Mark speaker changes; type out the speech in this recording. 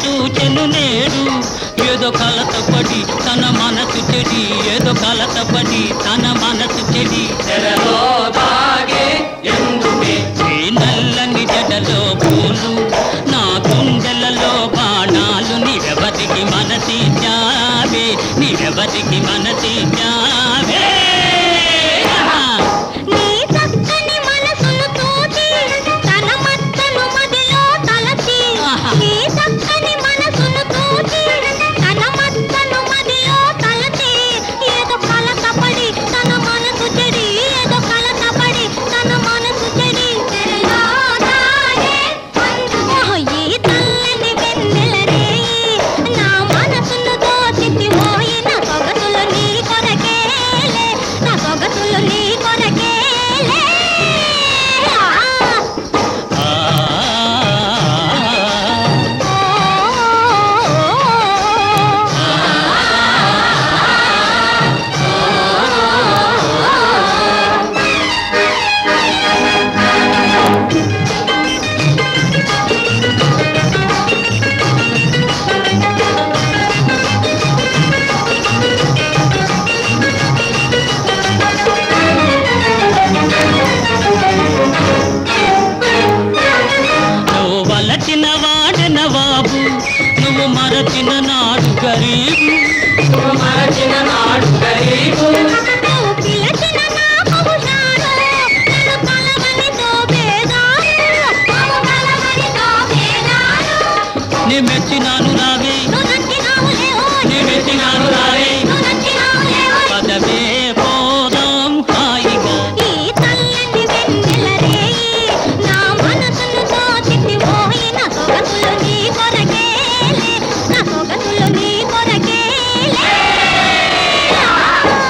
Speaker 1: చూచెను నేడు ఏదో కలతపడి తన మనసు చెడి ఏదో కలతపడి తన మనసు చెడి
Speaker 2: తెరలో దాగే ఎందుకే
Speaker 1: ఈ నల్లని జడలో పూలు నా గుండెలలో బాణాలు నిరవధికి మనసి జావే నిరవధికి మనసి జావే
Speaker 3: నీ చక్కని మనసును చూచి తన మచ్చను మదిలో తలచి నీ చక్కని మనసును చూచి తన మచ్చను మదిలో తలచి ఏదో కలతపడి తన మనసు చెడి ఏదో కలతపడి తన మనసు చెడి ఓహో, ఈ తెల్లని వెన్నెల రేయి నా మనసును దోచితి మోయి నా సొగసులు నీ కొరకేలే నా సొగసులు నీ కొరకేలే ఆ,
Speaker 1: ఆ,
Speaker 3: ఓ,
Speaker 1: నువ్వు వలచిన వాడిన బాబు నువ్వు మరచిన నాడు గరీబు
Speaker 2: నువ్వు మరచిన నాడు గరీబు
Speaker 3: నువ్వు పిలిచిన నా బహుశాలు నన్ను కలవని దోబేదారు కలవని దోబేదారు
Speaker 1: నీ మెచ్చినాను నా